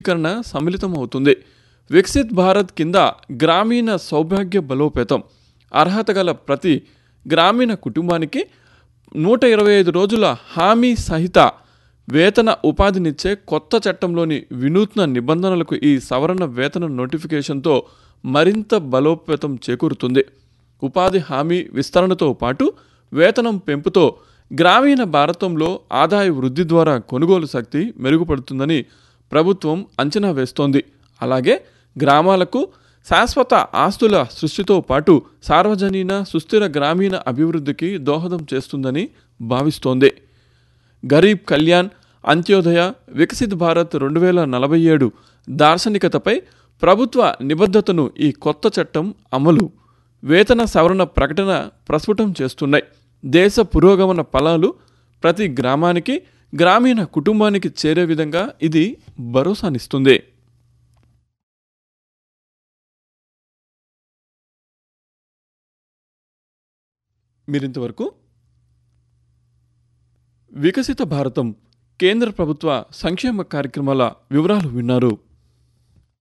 వర్గీకరణ సమ్మిళితమవుతుంది వికసిత్ భారత్ కింద గ్రామీణ సౌభాగ్య బలోపేతం అర్హత గల ప్రతి గ్రామీణ కుటుంబానికి నూట ఇరవై ఐదు రోజుల హామీ సహిత వేతన ఉపాధినిచ్చే కొత్త చట్టంలోని వినూత్న నిబంధనలకు ఈ సవరణ వేతన నోటిఫికేషన్తో మరింత బలోపేతం చేకూరుతుంది ఉపాధి హామీ విస్తరణతో పాటు వేతనం పెంపుతో గ్రామీణ భారతంలో ఆదాయ వృద్ధి ద్వారా కొనుగోలు శక్తి మెరుగుపడుతుందని ప్రభుత్వం అంచనా వేస్తోంది అలాగే గ్రామాలకు శాశ్వత ఆస్తుల సృష్టితో పాటు సార్వజనీన సుస్థిర గ్రామీణ అభివృద్ధికి దోహదం చేస్తుందని భావిస్తోంది గరీబ్ కళ్యాణ్ అంత్యోదయ వికసిత్ భారత్ రెండు వేల నలభై ఏడు దార్శనికతపై ప్రభుత్వ నిబద్ధతను ఈ కొత్త చట్టం అమలు వేతన సవరణ ప్రకటన ప్రస్ఫుటం చేస్తున్నాయి దేశ పురోగమన ఫలాలు ప్రతి గ్రామానికి గ్రామీణ కుటుంబానికి చేరే విధంగా ఇది భరోసానిస్తుంది మీరింతవరకు వికసిత భారతం కేంద్ర ప్రభుత్వ సంక్షేమ కార్యక్రమాల వివరాలు విన్నారు